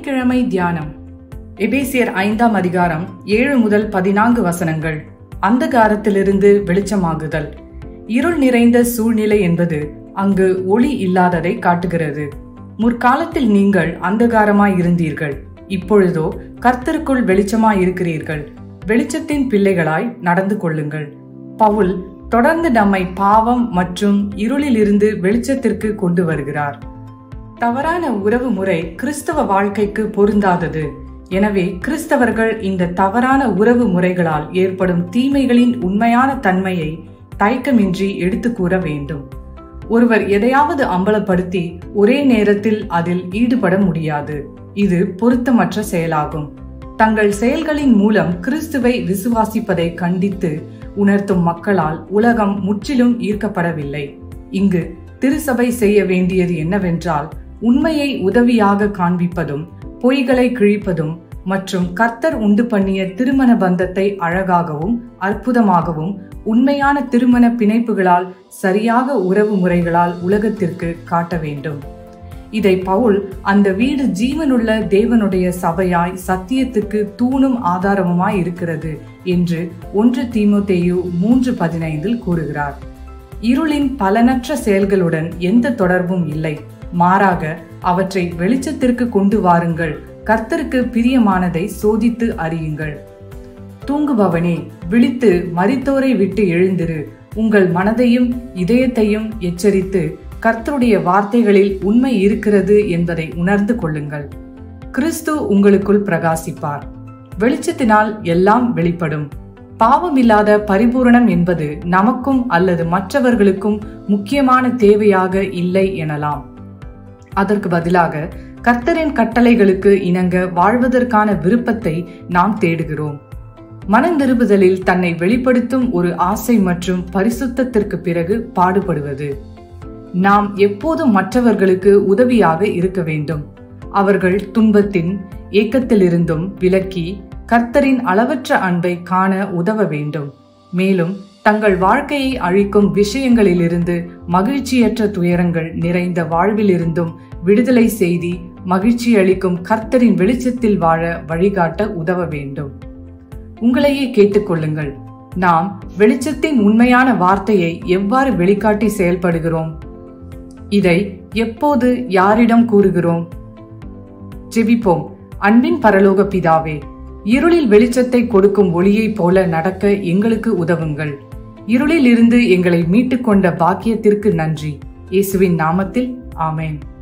வெள்ளிக்கிழமை தியானம் எபேசியர் ஐந்தாம் அதிகாரம் ஏழு முதல் பதினான்கு வசனங்கள் அந்தகாரத்திலிருந்து வெளிச்சமாகுதல் இருள் நிறைந்த சூழ்நிலை என்பது அங்கு ஒளி இல்லாததை காட்டுகிறது முற்காலத்தில் நீங்கள் அந்தகாரமாய் இருந்தீர்கள் இப்பொழுதோ கர்த்தருக்குள் வெளிச்சமாய் இருக்கிறீர்கள் வெளிச்சத்தின் பிள்ளைகளாய் நடந்து கொள்ளுங்கள் பவுல் தொடர்ந்து நம்மை பாவம் மற்றும் இருளிலிருந்து வெளிச்சத்திற்கு கொண்டு வருகிறார் தவறான உறவு முறை கிறிஸ்தவ வாழ்க்கைக்கு பொருந்தாதது எனவே கிறிஸ்தவர்கள் இந்த தவறான உறவு முறைகளால் ஏற்படும் தீமைகளின் உண்மையான தன்மையை தயக்கமின்றி எடுத்து கூற வேண்டும் ஒருவர் எதையாவது அம்பலப்படுத்தி ஒரே நேரத்தில் அதில் ஈடுபட முடியாது இது பொருத்தமற்ற செயலாகும் தங்கள் செயல்களின் மூலம் கிறிஸ்துவை விசுவாசிப்பதை கண்டித்து உணர்த்தும் மக்களால் உலகம் முற்றிலும் ஈர்க்கப்படவில்லை இங்கு திருசபை செய்ய வேண்டியது என்னவென்றால் உண்மையை உதவியாக காண்பிப்பதும் பொய்களை கிழிப்பதும் மற்றும் கர்த்தர் உண்டு பண்ணிய திருமண பந்தத்தை அழகாகவும் அற்புதமாகவும் உண்மையான திருமண பிணைப்புகளால் சரியாக உறவு முறைகளால் உலகத்திற்கு காட்ட வேண்டும் இதை பவுல் அந்த வீடு ஜீவனுள்ள தேவனுடைய சபையாய் சத்தியத்துக்கு தூணும் ஆதாரமுமாய் இருக்கிறது என்று ஒன்று தீமோத்தேயு மூன்று பதினைந்தில் கூறுகிறார் இருளின் பலனற்ற செயல்களுடன் எந்த தொடர்பும் இல்லை மாறாக அவற்றை வெளிச்சத்திற்கு கொண்டு வாருங்கள் கர்த்தருக்கு பிரியமானதை சோதித்து அறியுங்கள் தூங்குபவனே விழித்து மரித்தோரை விட்டு எழுந்திரு உங்கள் மனதையும் இதயத்தையும் எச்சரித்து கர்த்தருடைய வார்த்தைகளில் உண்மை இருக்கிறது என்பதை உணர்ந்து கொள்ளுங்கள் கிறிஸ்து உங்களுக்குள் பிரகாசிப்பார் வெளிச்சத்தினால் எல்லாம் வெளிப்படும் பாவமில்லாத பரிபூரணம் என்பது நமக்கும் அல்லது மற்றவர்களுக்கும் முக்கியமான தேவையாக இல்லை எனலாம் அதற்கு பதிலாக கர்த்தரின் கட்டளைகளுக்கு இணங்க வாழ்வதற்கான விருப்பத்தை நாம் தேடுகிறோம் மனந்திருப்புதலில் தன்னை வெளிப்படுத்தும் ஒரு ஆசை மற்றும் பரிசுத்தத்திற்கு பிறகு பாடுபடுவது நாம் எப்போதும் மற்றவர்களுக்கு உதவியாக இருக்க வேண்டும் அவர்கள் துன்பத்தின் ஏக்கத்திலிருந்தும் விலக்கி கர்த்தரின் அளவற்ற அன்பை காண உதவ வேண்டும் மேலும் தங்கள் வாழ்க்கையை அழிக்கும் விஷயங்களிலிருந்து மகிழ்ச்சியற்ற துயரங்கள் நிறைந்த வாழ்விலிருந்தும் விடுதலை செய்தி மகிழ்ச்சி அளிக்கும் கர்த்தரின் வெளிச்சத்தில் வாழ வழிகாட்ட உதவ வேண்டும் உங்களையே கேட்டுக்கொள்ளுங்கள் நாம் வெளிச்சத்தின் உண்மையான வார்த்தையை எவ்வாறு வெளிக்காட்டி செயல்படுகிறோம் இதை எப்போது யாரிடம் கூறுகிறோம் ஜெபிப்போம் அன்பின் பரலோக பிதாவே இருளில் வெளிச்சத்தை கொடுக்கும் ஒளியைப் போல நடக்க எங்களுக்கு உதவுங்கள் இருளில் இருந்து எங்களை மீட்டுக்கொண்ட பாக்கியத்திற்கு நன்றி இயேசுவின் நாமத்தில் ஆமேன்